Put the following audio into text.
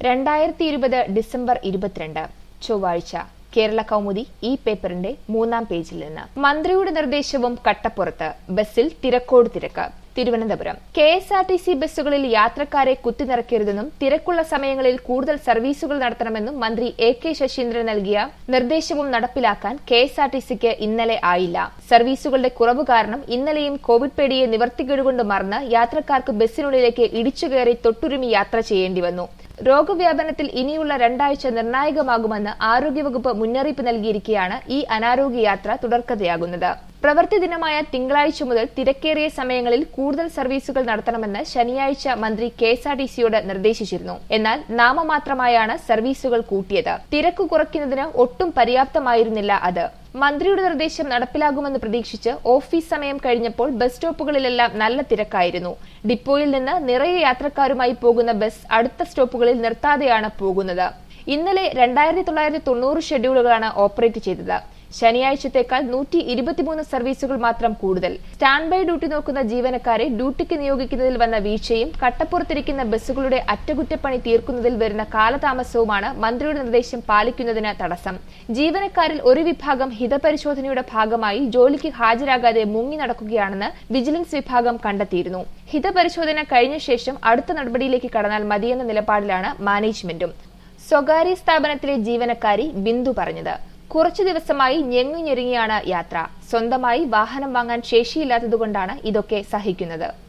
രണ്ടായിരത്തി ഇരുപത് ഡിസംബർ ഇരുപത്തിരണ്ട് ചൊവ്വാഴ്ച കേരള കൗമുദി ഈ പേപ്പറിന്റെ മൂന്നാം പേജിൽ നിന്ന് മന്ത്രിയുടെ നിർദ്ദേശവും കട്ടപ്പുറത്ത് ബസ്സിൽ തിരക്കോട് തിരക്ക് Thiruvananthapuram K S R T C ബസ്സുകളിൽ യാത്രക്കാരെ കുത്തിനിറക്കരുതെന്നും തിരക്കുള്ള സമയങ്ങളിൽ കൂടുതൽ സർവീസുകൾ നടത്തണമെന്നും മന്ത്രി എ കെ ശശീന്ദ്രൻ നൽകിയ നിർദ്ദേശവും നടപ്പിലാക്കാൻ കെ എസ് ആർ ടി സിക്ക് ഇന്നലെ ആയില്ല സർവീസുകളുടെ കുറവ് കാരണം ഇന്നലെയും കോവിഡ് പേടിയെ നിവർത്തികേടുകൊണ്ട് മറന്ന് യാത്രക്കാർക്ക് ബസ്സിനുള്ളിലേക്ക് ഇടിച്ചുകയറി തൊട്ടുരുമി യാത്ര ചെയ്യേണ്ടി വന്നു രോഗവ്യാപനത്തിൽ ഇനിയുള്ള രണ്ടാഴ്ച നിർണായകമാകുമെന്ന് ആരോഗ്യവകുപ്പ് മുന്നറിയിപ്പ് നൽകിയിരിക്കെയാണ് ഈ അനാരോഗ്യ യാത്ര തുടർക്കഥയാകുന്നത് പ്രവൃത്തി ദിനമായ തിങ്കളാഴ്ച മുതൽ തിരക്കേറിയ സമയങ്ങളിൽ കൂടുതൽ സർവീസുകൾ നടത്തണമെന്ന് ശനിയാഴ്ച മന്ത്രി കെ എസ് ആർ ടി സിയോട് നിർദ്ദേശിച്ചിരുന്നു എന്നാൽ നാമമാത്രമായാണ് സർവീസുകൾ കൂട്ടിയത് തിരക്ക് കുറയ്ക്കുന്നതിന് ഒട്ടും പര്യാപ്തമായിരുന്നില്ല അത് മന്ത്രിയുടെ നിർദ്ദേശം നടപ്പിലാകുമെന്ന് പ്രതീക്ഷിച്ച് ഓഫീസ് സമയം കഴിഞ്ഞപ്പോൾ ബസ് സ്റ്റോപ്പുകളിലെല്ലാം നല്ല തിരക്കായിരുന്നു ഡിപ്പോയിൽ നിന്ന് നിറയെ യാത്രക്കാരുമായി പോകുന്ന ബസ് അടുത്ത സ്റ്റോപ്പുകളിൽ നിർത്താതെയാണ് പോകുന്നത് ഇന്നലെ രണ്ടായിരത്തി തൊള്ളായിരത്തി തൊണ്ണൂറ് ഷെഡ്യൂളുകളാണ് ഓപ്പറേറ്റ് ചെയ്തത് ശനിയാഴ്ചത്തേക്കാൾ നൂറ്റി ഇരുപത്തിമൂന്ന് സർവീസുകൾ മാത്രം കൂടുതൽ സ്റ്റാൻഡ് ബൈ ഡ്യൂട്ടി നോക്കുന്ന ജീവനക്കാരെ ഡ്യൂട്ടിക്ക് നിയോഗിക്കുന്നതിൽ വന്ന വീഴ്ചയും കട്ടപ്പുറത്തിരിക്കുന്ന ബസ്സുകളുടെ അറ്റകുറ്റപ്പണി തീർക്കുന്നതിൽ വരുന്ന കാലതാമസവുമാണ് മന്ത്രിയുടെ നിർദ്ദേശം പാലിക്കുന്നതിന് തടസ്സം ജീവനക്കാരിൽ ഒരു വിഭാഗം ഹിതപരിശോധനയുടെ ഭാഗമായി ജോലിക്ക് ഹാജരാകാതെ മുങ്ങി നടക്കുകയാണെന്ന് വിജിലൻസ് വിഭാഗം കണ്ടെത്തിയിരുന്നു ഹിതപരിശോധന കഴിഞ്ഞ ശേഷം അടുത്ത നടപടിയിലേക്ക് കടന്നാൽ മതിയെന്ന നിലപാടിലാണ് മാനേജ്മെന്റും സ്വകാര്യ സ്ഥാപനത്തിലെ ജീവനക്കാരി ബിന്ദു പറഞ്ഞത് കുറച്ചു ദിവസമായി ഞെങ്ങു ഞെരുങ്ങിയാണ് യാത്ര സ്വന്തമായി വാഹനം വാങ്ങാൻ ശേഷിയില്ലാത്തതുകൊണ്ടാണ് ഇതൊക്കെ സഹിക്കുന്നത്